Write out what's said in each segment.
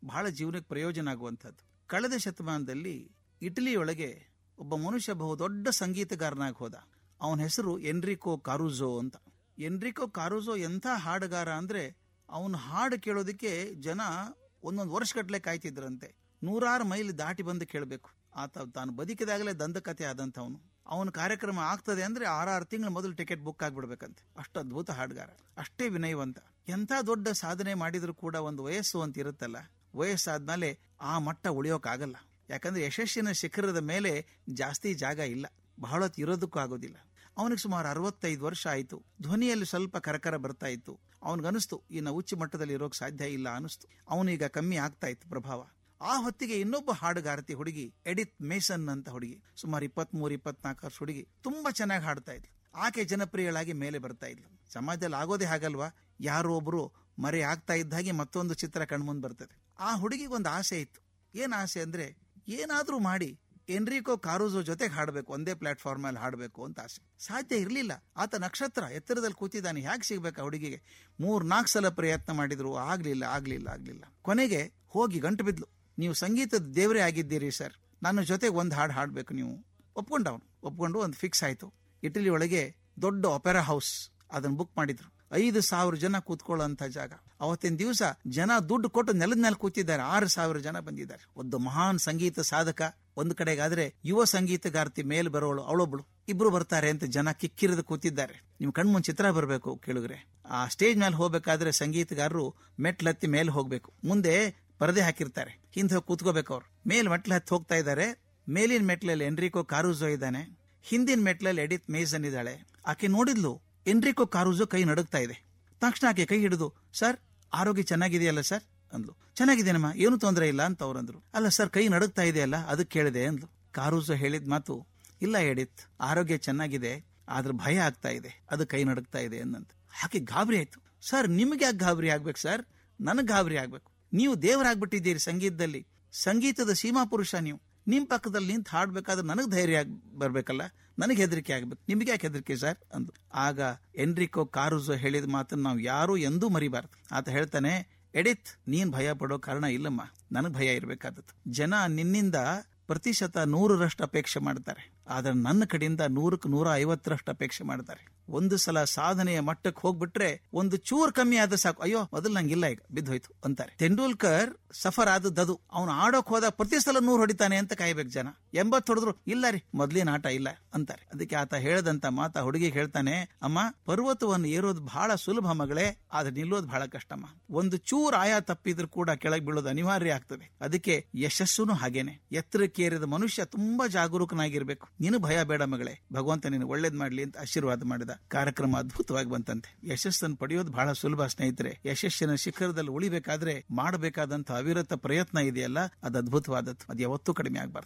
ಬಹಳ ಜೀವನಕ್ಕೆ ಪ್ರಯೋಜನ ಆಗುವಂಥದ್ದು ಕಳೆದ ಶತಮಾನದಲ್ಲಿ ಇಟಲಿಯೊಳಗೆ ಒಬ್ಬ ಮನುಷ್ಯ ಬಹು ದೊಡ್ಡ ಸಂಗೀತಗಾರನಾಗಿ ಹೋದ ಅವನ ಹೆಸರು ಎನ್ರಿಕೋ ಕಾರುಜೋ ಅಂತ ಎನ್ರಿಕೋ ಕಾರುಜೋ ಎಂಥ ಹಾಡುಗಾರ ಅಂದ್ರೆ ಅವನ ಹಾಡು ಕೇಳೋದಕ್ಕೆ ಜನ ಒಂದೊಂದು ವರ್ಷಗಟ್ಟಲೆ ಕಾಯ್ತಿದ್ರಂತೆ ನೂರಾರು ಮೈಲ್ ದಾಟಿ ಬಂದು ಕೇಳಬೇಕು ಆತ ತಾನು ಬದುಕಿದಾಗಲೇ ದಂತಕಥೆ ಆದಂಥವನು ಅವನ ಕಾರ್ಯಕ್ರಮ ಆಗ್ತದೆ ಅಂದ್ರೆ ಆರಾರು ತಿಂಗಳ ಮೊದಲು ಟಿಕೆಟ್ ಬುಕ್ ಆಗ್ಬಿಡ್ಬೇಕಂತೆ ಅಷ್ಟು ಅದ್ಭುತ ಹಾಡುಗಾರ ಅಷ್ಟೇ ವಿನಯವಂತ ಎಂಥ ದೊಡ್ಡ ಸಾಧನೆ ಮಾಡಿದ್ರು ಕೂಡ ಒಂದು ವಯಸ್ಸು ಅಂತ ಇರುತ್ತಲ್ಲ ವಯಸ್ಸಾದ್ಮೇಲೆ ಆ ಮಟ್ಟ ಉಳಿಯೋಕ್ಕಾಗಲ್ಲ ಯಾಕಂದ್ರೆ ಯಶಸ್ಸಿನ ಶಿಖರದ ಮೇಲೆ ಜಾಸ್ತಿ ಜಾಗ ಇಲ್ಲ ಬಹಳ ಹೊತ್ತು ಇರೋದಕ್ಕೂ ಆಗೋದಿಲ್ಲ ಅವನಿಗೆ ಸುಮಾರು ಅರವತ್ತೈದು ವರ್ಷ ಆಯಿತು ಧ್ವನಿಯಲ್ಲಿ ಸ್ವಲ್ಪ ಕರಕರ ಬರ್ತಾ ಇತ್ತು ಅವನಿಗನಿಸ್ತು ಇನ್ನು ಉಚ್ಚ ಮಟ್ಟದಲ್ಲಿ ಇರೋಕೆ ಸಾಧ್ಯ ಇಲ್ಲ ಅನಿಸ್ತು ಅವನೀಗ ಕಮ್ಮಿ ಆಗ್ತಾ ಇತ್ತು ಪ್ರಭಾವ ಆ ಹೊತ್ತಿಗೆ ಇನ್ನೊಬ್ಬ ಹಾಡುಗಾರತಿ ಹುಡುಗಿ ಎಡಿತ್ ಮೇಸನ್ ಅಂತ ಹುಡುಗಿ ಸುಮಾರು ಇಪ್ಪತ್ಮೂರು ಇಪ್ಪತ್ನಾಲ್ಕು ವರ್ಷ ಹುಡುಗಿ ತುಂಬಾ ಚೆನ್ನಾಗಿ ಹಾಡ್ತಾ ಇದ್ಲು ಆಕೆ ಜನಪ್ರಿಯಳಾಗಿ ಮೇಲೆ ಬರ್ತಾ ಇದ್ಲು ಸಮಾಜದಲ್ಲಿ ಆಗೋದೇ ಹಾಗಲ್ವಾ ಯಾರೋ ಒಬ್ರು ಮರೆ ಆಗ್ತಾ ಇದ್ದ ಹಾಗೆ ಮತ್ತೊಂದು ಚಿತ್ರ ಕಣ್ಮುಂದ್ ಬರ್ತದೆ ಆ ಹುಡುಗಿಗೆ ಒಂದು ಆಸೆ ಇತ್ತು ಏನ್ ಆಸೆ ಅಂದ್ರೆ ಏನಾದ್ರೂ ಮಾಡಿ ಎನ್ರಿಕೋ ಕಾರುಜೋ ಜೊತೆಗೆ ಹಾಡಬೇಕು ಒಂದೇ ಪ್ಲಾಟ್ಫಾರ್ಮ್ ಅಲ್ಲಿ ಹಾಡಬೇಕು ಅಂತ ಆಸೆ ಸಾಧ್ಯ ಇರಲಿಲ್ಲ ಆತ ನಕ್ಷತ್ರ ಎತ್ತರದಲ್ಲಿ ಕೂತಿದ್ದಾನೆ ಹೇಗೆ ಸಿಗ್ಬೇಕು ಆ ಹುಡುಗಿಗೆ ಮೂರ್ ನಾಲ್ಕು ಸಲ ಪ್ರಯತ್ನ ಮಾಡಿದ್ರು ಆಗ್ಲಿಲ್ಲ ಆಗ್ಲಿಲ್ಲ ಆಗ್ಲಿಲ್ಲ ಕೊನೆಗೆ ಹೋಗಿ ಗಂಟು ಬಿದ್ಲು ನೀವು ಸಂಗೀತದ ದೇವರೇ ಆಗಿದ್ದೀರಿ ಸರ್ ನನ್ನ ಜೊತೆಗೆ ಒಂದು ಹಾಡು ಹಾಡಬೇಕು ನೀವು ಒಪ್ಕೊಂಡ ಅವನು ಒಪ್ಕೊಂಡು ಒಂದು ಫಿಕ್ಸ್ ಆಯ್ತು ಇಟಲಿ ಒಳಗೆ ದೊಡ್ಡ ಒಪೆರಾ ಹೌಸ್ ಅದನ್ನ ಬುಕ್ ಮಾಡಿದ್ರು ಐದು ಸಾವಿರ ಜನ ಕೂತ್ಕೊಳ್ಳುವಂತ ಜಾಗ ಅವತ್ತಿನ ದಿವಸ ಜನ ದುಡ್ಡು ಕೊಟ್ಟು ನೆಲದ ಮೇಲೆ ಕೂತಿದ್ದಾರೆ ಆರು ಸಾವಿರ ಜನ ಬಂದಿದ್ದಾರೆ ಒಂದು ಮಹಾನ್ ಸಂಗೀತ ಸಾಧಕ ಒಂದು ಕಡೆಗಾದ್ರೆ ಯುವ ಸಂಗೀತಗಾರ್ತಿ ಮೇಲೆ ಬರೋಳು ಅವಳೊಬ್ಳು ಇಬ್ರು ಬರ್ತಾರೆ ಅಂತ ಜನ ಕಿಕ್ಕಿರಿದು ಕೂತಿದ್ದಾರೆ ನಿಮ್ ಕಣ್ಮುಂದ್ ಚಿತ್ರ ಬರಬೇಕು ಕೇಳಿದ್ರೆ ಆ ಸ್ಟೇಜ್ ಮೇಲೆ ಹೋಗ್ಬೇಕಾದ್ರೆ ಸಂಗೀತಗಾರರು ಮೆಟ್ಲತ್ತಿ ಮೇಲೆ ಹೋಗ್ಬೇಕು ಮುಂದೆ ಪರದೆ ಹಾಕಿರ್ತಾರೆ ಹಿಂದೆ ಹೋಗಿ ಕೂತ್ಕೋಬೇಕು ಅವ್ರು ಮೇಲ್ ಮೆಟ್ಲು ಹತ್ತಿ ಹೋಗ್ತಾ ಇದ್ದಾರೆ ಮೇಲಿನ ಮೆಟ್ಲಲ್ಲಿ ಎನ್ರಿಕೋ ಕಾರುಜೋ ಇದ್ದಾನೆ ಹಿಂದಿನ ಮೆಟ್ಲಲ್ಲಿ ಎಡಿತ್ ಮೇಸನ್ ಇದ್ದಾಳೆ ಆಕೆ ನೋಡಿದ್ಲು ಎನ್ರಿಕೋ ಕಾರುಜೋ ಕೈ ನಡುಗ್ತಾ ಇದೆ ತಕ್ಷಣ ಆಕೆ ಕೈ ಹಿಡಿದು ಸರ್ ಆರೋಗ್ಯ ಚೆನ್ನಾಗಿದೆಯಲ್ಲ ಸರ್ ಅಂದ್ಲು ಚೆನ್ನಾಗಿದೆನಮ್ಮ ಏನು ತೊಂದರೆ ಇಲ್ಲ ಅಂತ ಅವ್ರಂದ್ರು ಅಲ್ಲ ಸರ್ ಕೈ ನಡುಗ್ತಾ ಇದೆಯಲ್ಲ ಅದಕ್ಕೆ ಕೇಳಿದೆ ಅಂದ್ಲು ಕಾರುಜೋ ಹೇಳಿದ ಮಾತು ಇಲ್ಲ ಎಡಿತ್ ಆರೋಗ್ಯ ಚೆನ್ನಾಗಿದೆ ಆದ್ರೆ ಭಯ ಆಗ್ತಾ ಇದೆ ಅದು ಕೈ ನಡುಗ್ತಾ ಇದೆ ಅನ್ನಂತ ಆಕೆ ಗಾಬರಿ ಆಯ್ತು ಸರ್ ನಿಮ್ಗೆ ಯಾಕೆ ಗಾಬರಿ ಆಗ್ಬೇಕು ಸರ್ ನನಗ್ ಗಾಬರಿ ಆಗ್ಬೇಕು ನೀವು ದೇವರಾಗ್ಬಿಟ್ಟಿದ್ದೀರಿ ಸಂಗೀತದಲ್ಲಿ ಸಂಗೀತದ ಸೀಮಾ ಪುರುಷ ನೀವು ನಿಮ್ ಪಕ್ಕದಲ್ಲಿ ನಿಂತು ಹಾಡ್ಬೇಕಾದ್ರೆ ನನಗ್ ಧೈರ್ಯ ಆಗ್ ಬರ್ಬೇಕಲ್ಲ ನನಗೆ ಹೆದರಿಕೆ ಆಗ್ಬೇಕು ನಿಮ್ಗೆ ಯಾಕೆ ಹೆದರಿಕೆ ಸರ್ ಅಂದು ಆಗ ಎನ್ರಿಕೋ ಕಾರುಜೋ ಹೇಳಿದ ಮಾತನ್ನ ನಾವು ಯಾರೂ ಎಂದೂ ಮರಿಬಾರ್ದು ಆತ ಹೇಳ್ತಾನೆ ಎಡಿತ್ ನೀನ್ ಭಯ ಪಡೋ ಕಾರಣ ಇಲ್ಲಮ್ಮ ನನಗ್ ಭಯ ಇರ್ಬೇಕಾದದ್ದು ಜನ ನಿನ್ನಿಂದ ಪ್ರತಿಶತ ನೂರರಷ್ಟು ಅಪೇಕ್ಷೆ ಮಾಡ್ತಾರೆ ಆದ್ರೆ ನನ್ನ ಕಡೆಯಿಂದ ನೂರಕ್ಕೆ ನೂರ ಐವತ್ತರಷ್ಟು ಅಪೇಕ್ಷೆ ಮಾಡ್ತಾರೆ ಒಂದು ಸಲ ಸಾಧನೆಯ ಮಟ್ಟಕ್ಕೆ ಹೋಗ್ಬಿಟ್ರೆ ಒಂದು ಚೂರ್ ಕಮ್ಮಿ ಆದ ಸಾಕು ಅಯ್ಯೋ ಮೊದಲು ನಂಗಿಲ್ಲ ಈಗ ಬಿದ್ದೋಯ್ತು ಅಂತಾರೆ ತೆಂಡೂಲ್ಕರ್ ಸಫರ್ ಆದದ್ದು ಅವನು ಆಡೋಕ್ ಹೋದ ಪ್ರತಿ ಸಲ ನೂರ್ ಹೊಡಿತಾನೆ ಅಂತ ಕಾಯ್ಬೇಕು ಜನ ಎಂಬತ್ ಹೊಡೆದ್ರು ಇಲ್ಲ ರೀ ಮೊದ್ಲಿನ ಆಟ ಇಲ್ಲ ಅಂತಾರೆ ಅದಕ್ಕೆ ಆತ ಹೇಳದಂತ ಮಾತ ಹುಡುಗಿ ಹೇಳ್ತಾನೆ ಅಮ್ಮ ಪರ್ವತವನ್ನು ಏರೋದು ಬಹಳ ಸುಲಭ ಮಗಳೇ ಆದ್ರೆ ನಿಲ್ಲೋದು ಬಹಳ ಕಷ್ಟಮ್ಮ ಒಂದು ಚೂರ್ ಆಯಾ ತಪ್ಪಿದ್ರು ಕೂಡ ಕೆಳಗೆ ಬೀಳೋದು ಅನಿವಾರ್ಯ ಆಗ್ತದೆ ಅದಕ್ಕೆ ಯಶಸ್ಸುನು ಹಾಗೇನೆ ಎತ್ತರಕ್ಕೇರಿದ ಮನುಷ್ಯ ತುಂಬಾ ಜಾಗರೂಕನಾಗಿರ್ಬೇಕು ನೀನು ಭಯ ಬೇಡ ಮಗಳೇ ಭಗವಂತ ನೀನು ಒಳ್ಳೇದ್ ಮಾಡ್ಲಿ ಅಂತ ಆಶೀರ್ವಾದ ಮಾಡಿದ ಕಾರ್ಯಕ್ರಮ ಅದ್ಭುತವಾಗಿ ಬಂತಂತೆ ಯಶಸ್ಸನ್ನು ಪಡೆಯೋದು ಬಹಳ ಸುಲಭ ಸ್ನೇಹಿತರೆ ಯಶಸ್ಸಿನ ಶಿಖರದಲ್ಲಿ ಉಳಿಬೇಕಾದ್ರೆ ಮಾಡಬೇಕಾದಂತ ಅವಿರತ ಪ್ರಯತ್ನ ಇದೆಯಲ್ಲ ಅದು ಅದ್ಭುತವಾದದ್ದು ಅದು ಯಾವತ್ತೂ ಕಡಿಮೆ ಆಗ್ಬಾರ್ದು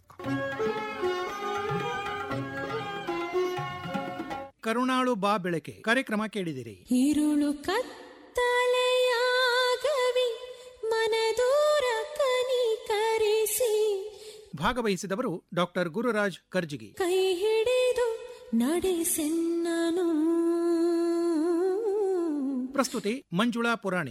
ಕರುಣಾಳು ಬಾ ಬೆಳಕೆ ಕಾರ್ಯಕ್ರಮ ಕೇಳಿದಿರಿ ഇരുളു കത്തലയാകവി മനദൂര കനിಕರಿಸಿ ಭಾಗವಹಿಸಿದವರು ಡಾಕ್ಟರ್ ಗುರುರಾಜ್ ಕರ್ಜಿಗಿ ಕೈ ಹಿಡಿದು ನಡೆಸೆನ್ನನು ಪ್ರಸ್ತುತಿ ಮಂಜುಳಾ ಪುರಾಣಿ